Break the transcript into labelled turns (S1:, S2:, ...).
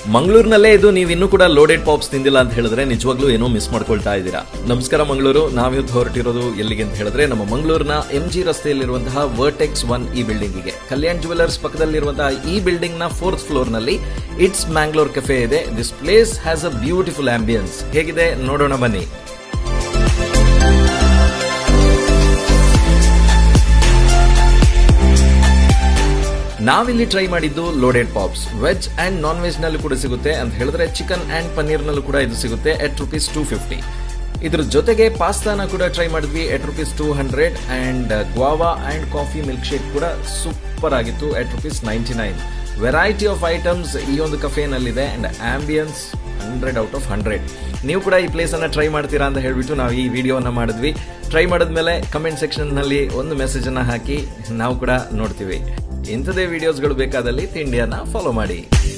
S1: ಮಂಗಳೂರಿನಲ್ಲೇ ಇದು ನೀವು ಇನ್ನೂ ಕೂಡ ಲೋಡೆಡ್ ಪಾಪ್ಸ್ ತಿಂದಿಲ್ಲ ಅಂತ ಹೇಳಿದ್ರೆ ನಿಜವಾಗ್ಲೂ ಏನೋ ಮಿಸ್ ಮಾಡ್ಕೊಳ್ತಾ ಇದ್ದೀರಾ ನಮಸ್ಕಾರ ಮಂಗಳೂರು ನಾವಿವತ್ತು ಹೊರಟಿರೋದು ಎಲ್ಲಿಗೆ ಅಂತ ಹೇಳಿದ್ರೆ ನಮ್ಮ ಮಂಗಳೂರಿನ ಎಂ ಜಿ ರಸ್ತೆಯಲ್ಲಿರುವಂತಹ ವರ್ಟೆಕ್ಸ್ ಒನ್ ಈ ಬಿಲ್ಡಿಂಗಿಗೆ ಕಲ್ಯಾಣ್ ಜುವೆಲರ್ಸ್ ಪಕ್ಕದಲ್ಲಿರುವಂತಹ ಈ ಬಿಲ್ಡಿಂಗ್ ನ ಫೋರ್ತ್ ಫ್ಲೋರ್ ನಲ್ಲಿ ಇಟ್ಸ್ ಮ್ಯಾಂಗ್ಳೂರ್ ಕೆಫೆ ಇದೆ this place has a beautiful ambience ಹೇಗಿದೆ ನೋಡೋಣ ಬನ್ನಿ ನಾವಿಲ್ಲಿ ಟ್ರೈ ಮಾಡಿದ್ದು loaded pops veg and non veg ನಲ್ಲೂ ಕೂಡ ಸಿಗುತ್ತೆ ಅಂತ ಹೇಳಿದ್ರೆ ಚಿಕನ್ ಅಂಡ್ ಪನ್ನೀರ್ ನಲ್ಲೂ ಕೂಡ ಇದು ಸಿಗುತ್ತೆ ಎಟ್ ರುಪೀಸ್ ಟೂ ಫಿಫ್ಟಿ ಇದ್ರ ಜೊತೆಗೆ ಪಾಸ್ತಾನ ಕೂಡ ಟ್ರೈ ಮಾಡಿದ್ವಿ at rupees two hundred and guava and coffee milkshake ಕೂಡ ಸೂಪರ್ ಆಗಿತ್ತು at rupees ninety nine variety of items ಈ ಒಂದು ಕಫೇನಲ್ಲಿದೆ and ambience hundred out of hundred ನೀವು ಕೂಡ ಈ ಪ್ಲೇಸ್ ಅನ್ನ ಟ್ರೈ ಮಾಡ್ತೀರಾ ಅಂತ ಹೇಳ್ಬಿಟ್ಟು ನಾವು ಈ ವಿಡಿಯೋನ ಮಾಡಿದ್ವಿ ಟ್ರೈ ಮಾಡಿದ್ಮೇಲೆ ಕಮೆಂಟ್ ಸೆಕ್ಷನ್ ನಲ್ಲಿ ಒಂದು ಮೆಸೇಜ್ ಅನ್ನ ಹಾಕಿ ನಾವು ಕೂಡ ನೋಡ್ತೀವಿ ಇಂಥದೇ ವಿಡಿಯೋಸ್ಗಳು ಬೇಕಾದಲ್ಲಿ ತಿಂಡಿಯನ್ನ ಫಾಲೋ ಮಾಡಿ